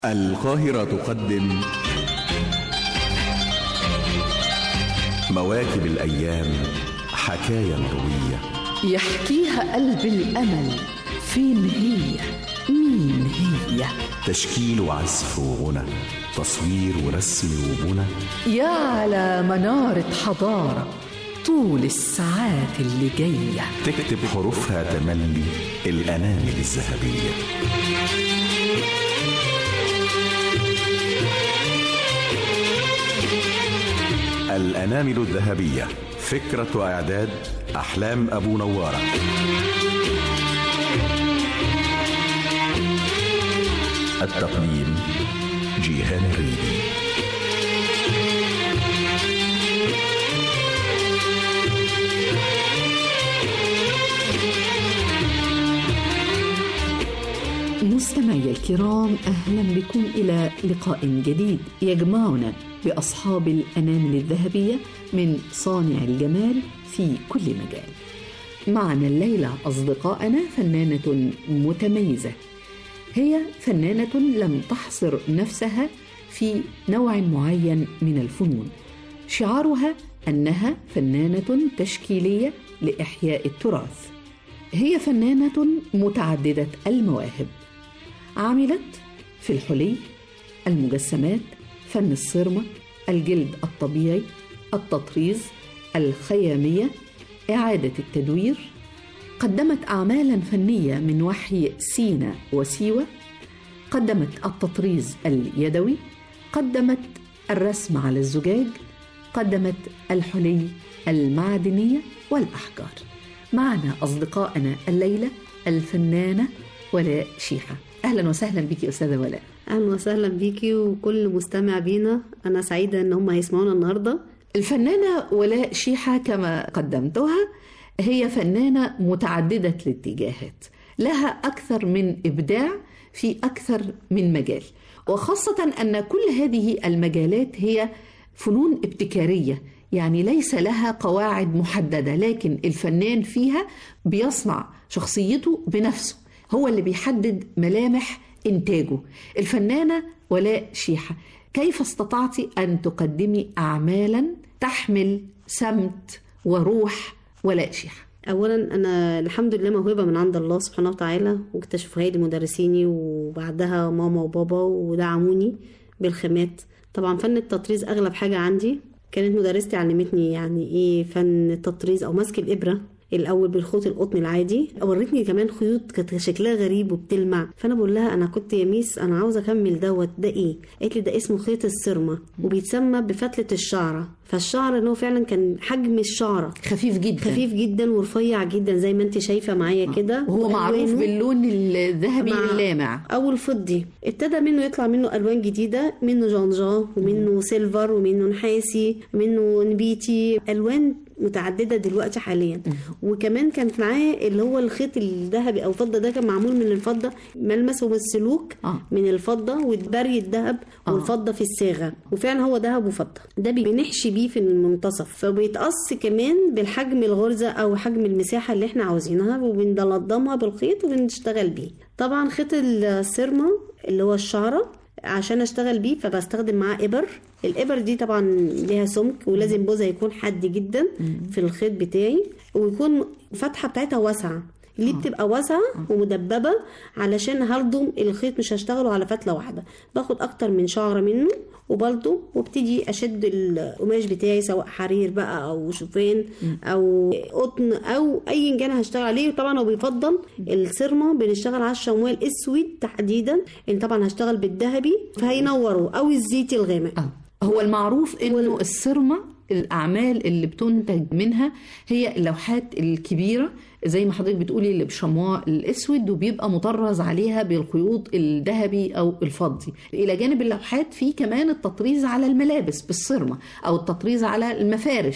القاهرة تقدم مواكب الأيام حكاية روية يحكيها قلب الأمل فين هي مين هي تشكيل وعزف وغنى تصوير ورسم وبنى يا على منارة حضارة طول الساعات اللي جاية تكتب حروفها تملي الأنامل الذهبية الأنامل الذهبية فكرة وإعداد أحلام أبو نوارة التقديم جيهان الريدي مستمعي الكرام أهلا بكم إلى لقاء جديد يجمعنا بأصحاب الأنامل الذهبية من صانع الجمال في كل مجال معنا الليلة أصدقائنا فنانة متميزة هي فنانة لم تحصر نفسها في نوع معين من الفنون شعارها أنها فنانة تشكيلية لإحياء التراث هي فنانة متعددة المواهب عملت في الحلي المجسمات فن الصرمة الجلد الطبيعي التطريز الخيامية إعادة التدوير قدمت أعمالا فنية من وحي سينا وسيوة قدمت التطريز اليدوي قدمت الرسم على الزجاج قدمت الحلي المعدنية والأحجار معنا أصدقائنا الليلة الفنانة ولاء شيحة أهلا وسهلا بك أستاذة ولاء اهلا وسهلا بيكي وكل مستمع بينا انا سعيده ان هم هيسمعونا النهارده الفنانة ولاء شيحة كما قدمتها هي فنانة متعددة الاتجاهات لها أكثر من إبداع في أكثر من مجال وخاصة أن كل هذه المجالات هي فنون ابتكارية يعني ليس لها قواعد محددة لكن الفنان فيها بيصنع شخصيته بنفسه هو اللي بيحدد ملامح إنتاجه الفنانة ولاء شيحة كيف استطعت أن تقدمي أعمالا تحمل سمت وروح ولاء شيحة اولا انا الحمد لله موهبه من عند الله سبحانه وتعالى واكتشفوها لي مدرسيني وبعدها ماما وبابا ودعموني بالخامات طبعا فن التطريز اغلب حاجه عندي كانت مدرستي علمتني يعني ايه فن التطريز او مسك الابره الاول بالخيط القطن العادي ورتني كمان خيوط كانت شكلها غريب وبتلمع فانا بقول لها انا كنت يا ميس انا عاوزه اكمل دوت ده ايه قالت لي ده اسمه خيط السرمه وبيتسمى بفتله الشعره فالشعر اللي هو فعلا كان حجم الشعره خفيف جدا خفيف جدا ورفيع جدا زي ما انت شايفه معايا كده وهو معروف وألوانه باللون الذهبي مع- اللامع او الفضي ابتدى منه يطلع منه الوان جديده منه جانجا ومنه سيلفر ومنه نحاسي ومنه نبيتي الوان متعدده دلوقتي حاليا وكمان كانت معاه اللي هو الخيط الذهبي او فضه ده كان معمول من الفضه ملمسه بالسلوك آه. من الفضه وبري الذهب آه. والفضه في الصاغه وفعلا هو ذهب وفضه ده بنحشي بيه في المنتصف فبيتقص كمان بالحجم الغرزه او حجم المساحه اللي احنا عاوزينها وبنلضمها بالخيط وبنشتغل بيه طبعا خيط السرمه اللي هو الشعره عشان اشتغل بيه فبستخدم معاه ابر الابر دي طبعا ليها سمك ولازم بوزها يكون حاد جدا في الخيط بتاعي ويكون الفتحه بتاعتها واسعه ليه بتبقى واسعه ومدببه علشان هلضم الخيط مش هشتغله على فتله واحده باخد اكتر من شعره منه وبرضه وابتدي اشد القماش بتاعي سواء حرير بقى او شوفان او قطن او اي كان هشتغل عليه طبعا هو بيفضل السرمه بنشتغل على الشموال الاسود تحديدا ان طبعا هشتغل بالذهبي فهينوروا او الزيتي الغامق آه. هو المعروف انه السرمه الاعمال اللي بتنتج منها هي اللوحات الكبيره زي ما حضرتك بتقولي اللي بشمواء الاسود وبيبقى مطرز عليها بالخيوط الذهبي او الفضي الى جانب اللوحات في كمان التطريز على الملابس بالصرمه او التطريز على المفارش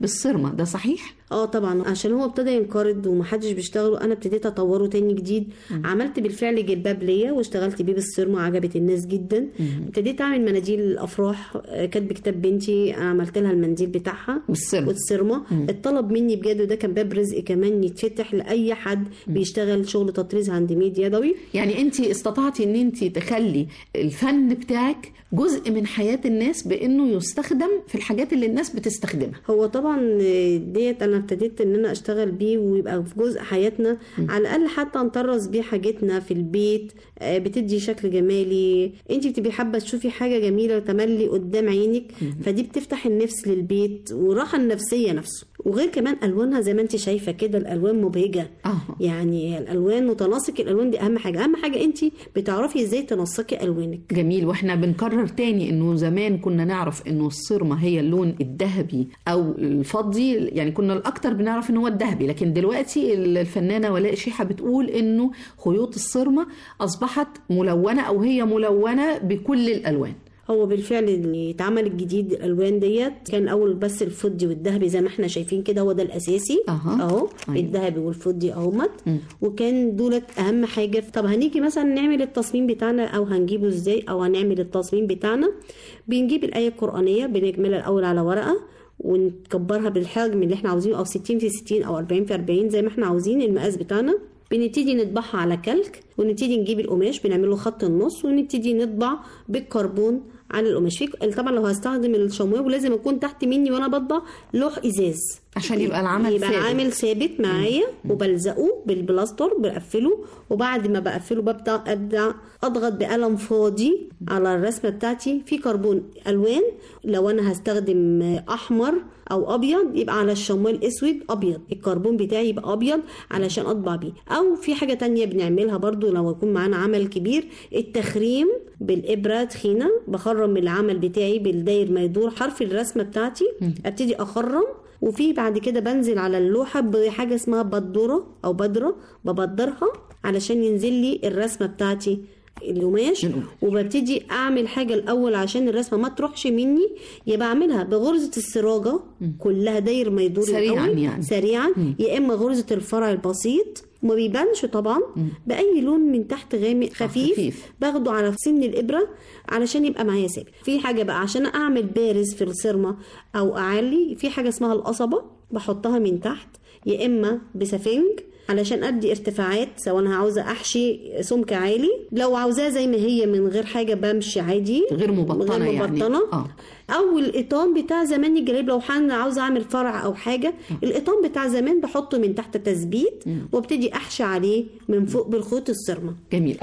بالصرمه ده صحيح اه طبعا عشان هو ابتدى ينقرض ومحدش بيشتغله انا ابتديت اطوره تاني جديد عملت بالفعل جلباب ليا واشتغلت بيه بالصرمه عجبت الناس جدا ابتديت اعمل مناديل الافراح آه، كاتب كتاب بنتي انا عملت لها المنديل بتاعها بالصرمة. والصرمه الطلب مني بجد وده كان باب رزق كمان يتفتح لاي حد بيشتغل شغل تطريز هاند ميد يدوي يعني انت استطعتي ان انت تخلي الفن بتاعك جزء من حياه الناس بانه يستخدم في الحاجات اللي الناس بتستخدمها هو طبعا ديت انا ابتديت ان انا اشتغل بيه ويبقى في جزء حياتنا على الاقل حتى نطرز بيه حاجتنا في البيت آه، بتدي شكل جمالي انت بتبقي حابه تشوفي حاجه جميله تملي قدام عينك فدي بتفتح النفس للبيت والراحه النفسيه نفسه وغير كمان الوانها زي ما انت شايفه كده الالوان مبهجه اه يعني الالوان وتناسق الالوان دي اهم حاجه اهم حاجه انت بتعرفي ازاي تنسقي الوانك جميل واحنا بنكرر تاني انه زمان كنا نعرف انه الصرمه هي اللون الذهبي او الفضي يعني كنا الاكتر بنعرف ان هو الذهبي لكن دلوقتي الفنانه ولاء شيحه بتقول انه خيوط الصرمه اصبحت ملونه او هي ملونه بكل الالوان هو بالفعل اللي اتعمل الجديد الالوان ديت كان اول بس الفضي والذهبي زي ما احنا شايفين كده هو ده الاساسي أها. اهو أيوة. الذهبي والفضي اهمت وكان دولت اهم حاجه طب هنيجي مثلا نعمل التصميم بتاعنا او هنجيبه ازاي او هنعمل التصميم بتاعنا بنجيب الايه القرانيه بنجملها الاول على ورقه ونكبرها بالحجم اللي احنا عاوزينه او 60 في 60 او 40 في 40 زي ما احنا عاوزين المقاس بتاعنا بنبتدي نطبعها على كلك ونبتدي نجيب القماش بنعمل له خط النص ونبتدي نطبع بالكربون على القماش في طبعا لو هستخدم الشموع ولازم اكون تحت مني وانا بطبع لوح ازاز عشان يبقى العمل يبقى ثابت. العامل ثابت معايا وبلزقه بالبلاستر بقفله وبعد ما بقفله ببدا ابدا اضغط بقلم فاضي على الرسمه بتاعتي في كربون الوان لو انا هستخدم احمر او ابيض يبقى على الشمال اسود ابيض الكربون بتاعي يبقى ابيض علشان اطبع بيه او في حاجه تانية بنعملها برضو لو يكون معانا عمل كبير التخريم بالابره تخينه بخرم العمل بتاعي بالداير ما يدور حرف الرسمه بتاعتي ابتدي اخرم وفي بعد كده بنزل على اللوحه بحاجه اسمها بدره او بدره ببدرها علشان ينزل لي الرسمه بتاعتي القماش وببتدي اعمل حاجه الاول عشان الرسمه ما تروحش مني يبقى اعملها بغرزه السراجه كلها داير ما يدور سريعاً الأول يعني. سريعا يا اما غرزه الفرع البسيط وما بيبانش طبعا باي لون من تحت غامق خفيف, خفيف. باخده على سن الابره علشان يبقى معايا ثابت في حاجه بقى عشان اعمل بارز في الصرمه او اعلي في حاجه اسمها القصبه بحطها من تحت يا اما بسفنج علشان ادي ارتفاعات سواء انا عاوزه احشي سمك عالي لو عاوزاها زي ما هي من غير حاجه بمشي عادي غير مبطنة غير يعني. مبطنه آه. او القطان بتاع زمان الجليب لو حد عاوزه اعمل فرع او حاجه القطان بتاع زمان بحطه من تحت تثبيت وابتدي احشي عليه من فوق بالخيوط الصرمه جميل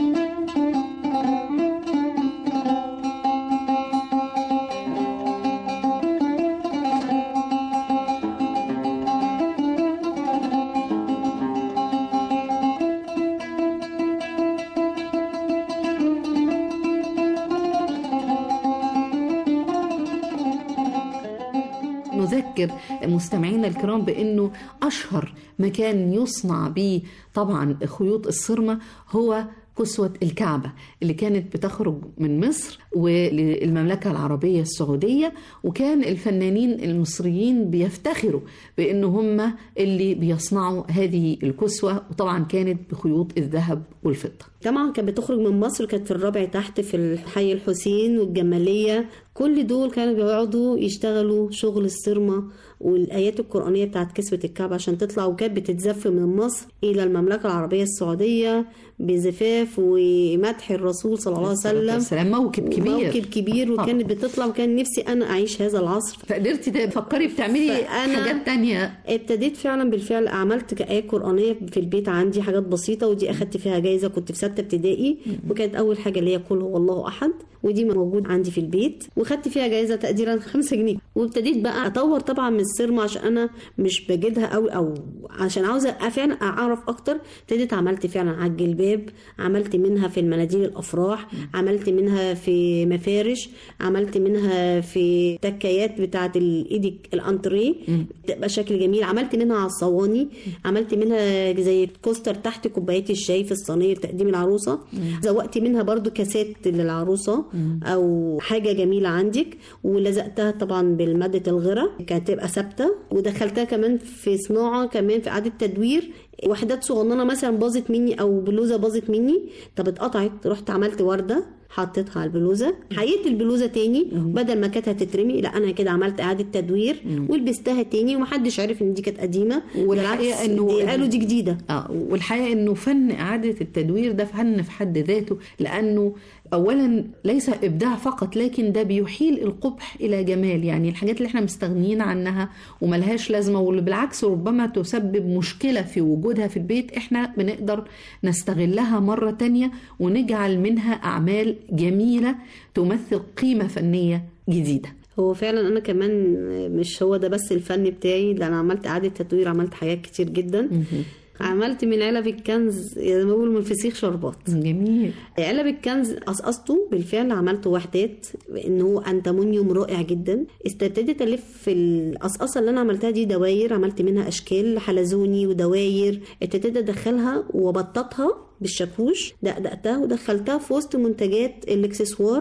نذكر مستمعينا الكرام بانه اشهر مكان يصنع به طبعا خيوط الصرمه هو كسوة الكعبة اللي كانت بتخرج من مصر وللمملكة العربية السعودية وكان الفنانين المصريين بيفتخروا بأن هم اللي بيصنعوا هذه الكسوة وطبعا كانت بخيوط الذهب والفضة طبعا كانت بتخرج من مصر كانت في الرابع تحت في الحي الحسين والجمالية كل دول كانوا بيقعدوا يشتغلوا شغل الصرمة والآيات القرآنية بتاعت كسوة الكعبة عشان تطلع وكانت بتتزف من مصر إلى المملكة العربية السعودية بزفاف ومدح الرسول صلى الله عليه وسلم السلام موكب كبير موكب كبير وكانت بتطلع وكان نفسي أنا أعيش هذا العصر فقدرتي تفكري بتعملي فأنا- حاجات تانية ابتديت فعلا بالفعل عملت آية قرآنية في البيت عندي حاجات بسيطة ودي أخدت فيها جايزة كنت في ستة ابتدائي وكانت أول حاجة اللي هي قل هو الله أحد ودي موجود عندي في البيت وخدت فيها جايزة تقديرا خمسة جنيه وابتديت بقى أطور طبعا من السيرما عشان أنا مش بجدها قوي أو عشان عاوزة فعلا أعرف أكتر ابتديت عملت فعلا على الجلباب عملت منها في المناديل الأفراح عملت منها في مفارش عملت منها في تكايات بتاعة الإيدي الأنتريه بتبقى شكل جميل عملت منها على الصواني عملت منها زي كوستر تحت كوبايات الشاي في الصينيه لتقديم العروسه زوقت منها برضو كاسات للعروسه او حاجه جميله عندك ولزقتها طبعا بالماده الغره كانت تبقى ثابته ودخلتها كمان في صناعه كمان في اعاده تدوير وحدات صغننه مثلا باظت مني او بلوزه باظت مني طب اتقطعت رحت عملت ورده حطيتها على البلوزه حييت البلوزه تاني بدل ما كانت هتترمي لا انا كده عملت اعاده تدوير ولبستها تاني ومحدش عرف ان دي كانت قديمه والحقيقة بالعكس إنه- دي قالوا دي جديده اه والحقيقه انه فن اعاده التدوير ده فن في حد ذاته لانه اولا ليس ابداع فقط لكن ده بيحيل القبح الى جمال يعني الحاجات اللي احنا مستغنيين عنها وملهاش لازمه واللي بالعكس ربما تسبب مشكله في وجودها في البيت احنا بنقدر نستغلها مره تانية ونجعل منها اعمال جميله تمثل قيمه فنيه جديده هو فعلا انا كمان مش هو ده بس الفن بتاعي ده انا عملت اعاده تدوير عملت حاجات كتير جدا عملت من علب الكنز زي ما بيقولوا من الفسيخ شربات جميل علب الكنز قصقصته بالفعل عملته وحدات ان هو انتمونيوم رائع جدا ابتديت الف القصقصه اللي انا عملتها دي دواير عملت منها اشكال حلزوني ودواير ابتديت ادخلها وبططها بالشاكوش دقدقتها ودخلتها في وسط منتجات الاكسسوار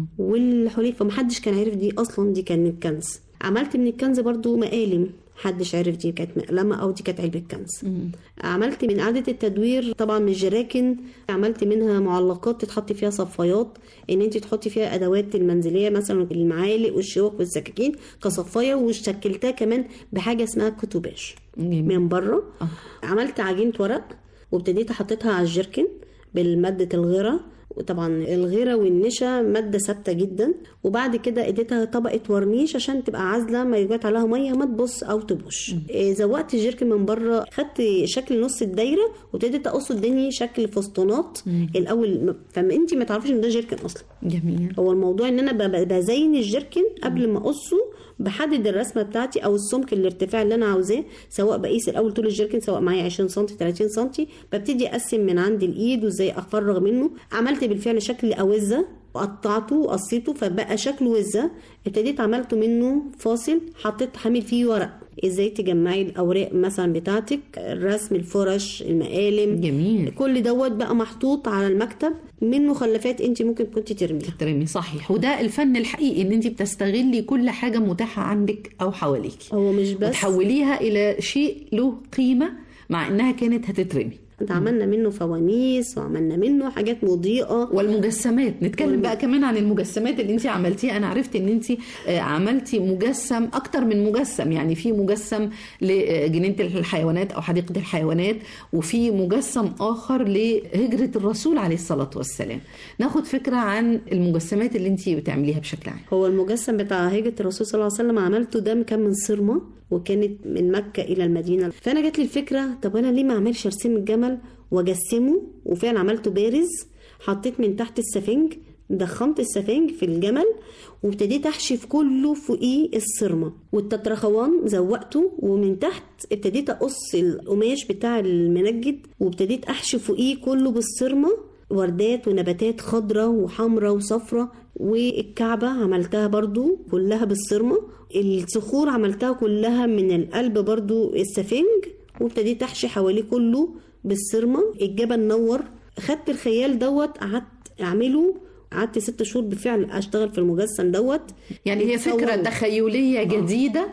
والحلي فمحدش كان عارف دي اصلا دي كانت كنز عملت من الكنز برضو مقالم محدش عارف دي كانت مقلمة أو دي كانت علبة كنز عملت من إعادة التدوير طبعا من الجراكن عملت منها معلقات تتحط فيها صفايات إن أنت تحطي فيها أدوات المنزلية مثلا المعالق والشوك والسكاكين كصفاية وشكلتها كمان بحاجة اسمها كتوباش جميل. من بره عملت عجينة ورق وابتديت حطيتها على الجركن بالمادة الغيرة وطبعا الغيرة والنشا مادة ثابتة جدا وبعد كده اديتها طبقة ورنيش عشان تبقى عازلة ما يجات عليها مية ما تبص أو تبوش إيه، زوقت الجيركن من بره خدت شكل نص الدايرة وابتديت أقص الدنيا شكل فسطونات الأول فما انت ما تعرفيش ان ده جيركن أصلا جميل هو الموضوع ان انا ب- بزين الجيركن قبل ما اقصه بحدد الرسمه بتاعتي او السمك الارتفاع اللي انا عاوزاه سواء بقيس الاول طول الجيركن سواء معايا 20 سم 30 سم ببتدي اقسم من عند الايد وازاي افرغ منه عملت بالفعل شكل اوزه وقطعته وقصيته فبقى شكل وزه ابتديت عملته منه فاصل حطيت حامل فيه ورق ازاي تجمعي الاوراق مثلا بتاعتك الرسم الفرش المقالم جميل كل دوت بقى محطوط على المكتب من مخلفات انت ممكن كنت ترميها ترمي صحيح وده الفن الحقيقي ان انت بتستغلي كل حاجه متاحه عندك او حواليكي هو مش بس وتحوليها الى شيء له قيمه مع انها كانت هتترمي انت عملنا منه فوانيس وعملنا منه حاجات مضيئه والمجسمات نتكلم بقى كمان عن المجسمات اللي انت عملتيها انا عرفت ان انت آه، عملتي مجسم اكتر من مجسم يعني في مجسم لجنينه الحيوانات او حديقه الحيوانات وفي مجسم اخر لهجره الرسول عليه الصلاه والسلام ناخد فكره عن المجسمات اللي انت بتعمليها بشكل عام هو المجسم بتاع هجرة الرسول صلى الله عليه وسلم عملته ده كان من صرمة وكانت من مكة إلى المدينة فأنا جات لي الفكرة طب أنا ليه ما أعملش أرسم الجمل وأجسمه وفعلا عملته بارز حطيت من تحت السفنج ضخمت السفنج في الجمل وابتديت احشف كله فوقيه الصرمه والتترخوان زوقته ومن تحت ابتديت اقص القماش بتاع المنجد وابتديت احشف فوقيه كله بالصرمه وردات ونباتات خضراء وحمراء وصفراء والكعبة عملتها برضو كلها بالصرمة الصخور عملتها كلها من القلب برضو السفنج وابتديت احشي حواليه كله بالصرمة الجبل نور خدت الخيال دوت قعدت اعمله قعدت ست شهور بالفعل اشتغل في المجسم دوت يعني هي فكره بتصوره. تخيليه جديده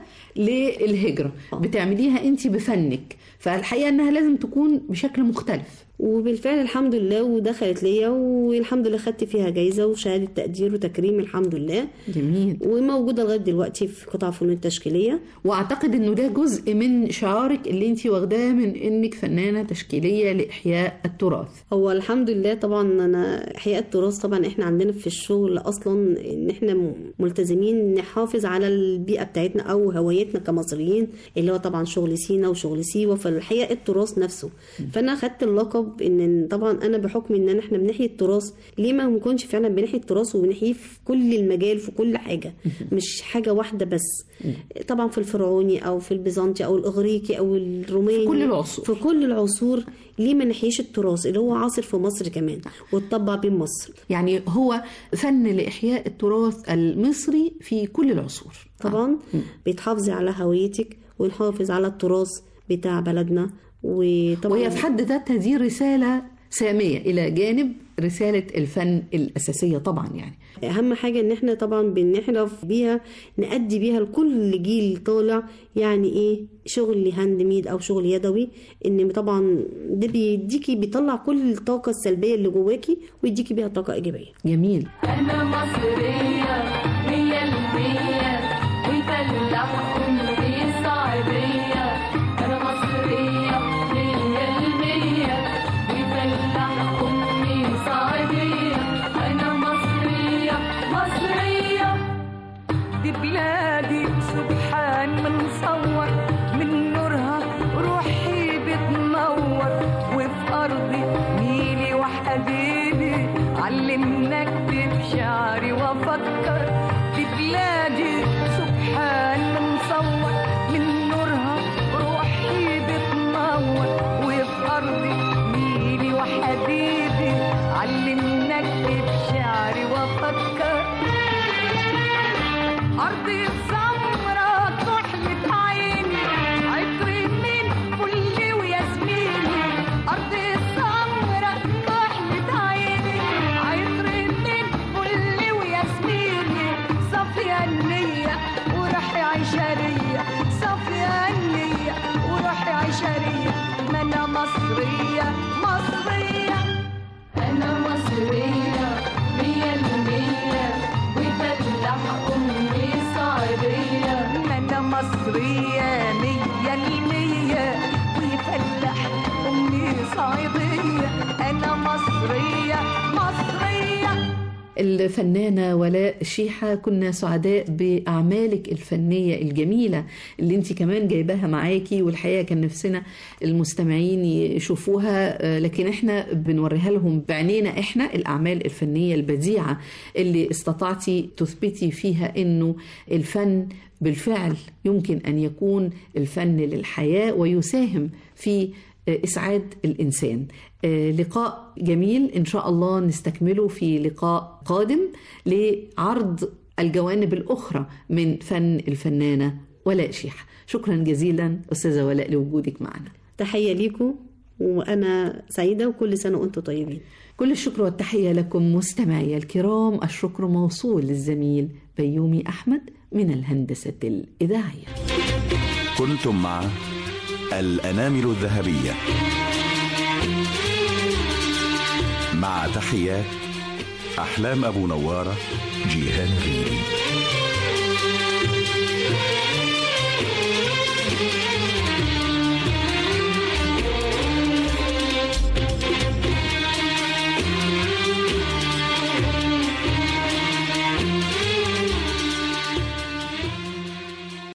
للهجره بتعمليها انت بفنك فالحقيقه انها لازم تكون بشكل مختلف وبالفعل الحمد لله ودخلت ليا والحمد لله خدت فيها جايزة وشهادة تقدير وتكريم الحمد لله جميل وموجودة لغاية دلوقتي في قطاع فنون التشكيلية واعتقد انه ده جزء من شعارك اللي انت واخداه من انك فنانه تشكيليه لاحياء التراث هو الحمد لله طبعا انا احياء التراث طبعا احنا عندنا في الشغل اصلا ان احنا م- ملتزمين نحافظ على البيئه بتاعتنا او هويتنا كمصريين اللي هو طبعا شغل سينا وشغل سيوه فالحقيقه التراث نفسه فانا خدت اللقب ان طبعا انا بحكم ان احنا بنحيي التراث ليه ما نكونش فعلا بنحيي التراث وبنحييه في كل المجال في كل حاجه مش حاجه واحده بس طبعا في الفرعوني او في البيزنطي او الاغريقي او الروماني في كل العصور. في كل العصور ليه ما نحييش التراث اللي هو عاصر في مصر كمان واتطبع بين مصر يعني هو فن لاحياء التراث المصري في كل العصور طبعا بتحافظي على هويتك ونحافظ على التراث بتاع بلدنا وطبعا وهي في حد ذاتها دي رساله ساميه الى جانب رسالة الفن الأساسية طبعا يعني اهم حاجه ان احنا طبعا بنحرف بيها نأدي بيها لكل جيل طالع يعني ايه شغل هاند ميد او شغل يدوي ان طبعا ده بيديكي بيطلع كل الطاقه السلبيه اللي جواكي ويديكي بيها طاقه ايجابيه جميل أنا مصرية مية المية ويفلح أمي صعيدية أنا مصرية مية المية ويفلح أمي صعيدية أنا مصرية مصرية دي بلادي سبحان من صور من نورها روحي بتنور وفي أرضي نيلي وحبيبي علمنا اكتب شعري وافكر دي بلادي سبحان من صور من نورها روحي بتنور وفي أرضي نيلي وحبيبي علمنا اكتب شعري وافكر أرضي الزمرة كحلة عيني عطري من فل وياسميني أرضي الزمرة كحلة عيني عطري من فل وياسميني صافية النية وروحي عشرية صافية النية وروحي عشرية ما أنا مصرية مصرية أنا مصرية مية المية ويفلح أمي صعيدية ما أنا مصرية مية المية ويفلح أمي صعيدية أنا مصرية مصرية الفنانة ولاء شيحة كنا سعداء بأعمالك الفنية الجميلة اللي انت كمان جايباها معاكي والحقيقة كان نفسنا المستمعين يشوفوها آه، لكن احنا بنوريها لهم بعينينا احنا الأعمال الفنية البديعة اللي استطعتي تثبتي فيها انه الفن بالفعل يمكن أن يكون الفن للحياة ويساهم في إسعاد الإنسان آه، لقاء جميل إن شاء الله نستكمله في لقاء قادم لعرض الجوانب الأخرى من فن الفنانة ولاء شيحة شكرا جزيلا أستاذة ولاء لوجودك معنا تحيه ليكم وانا سعيده وكل سنه وانتم طيبين كل الشكر والتحية لكم مستمعي الكرام الشكر موصول للزميل بيومي أحمد من الهندسة الإذاعية كنتم مع الأنامل الذهبية مع تحيات أحلام أبو نوارة جيهان ريدي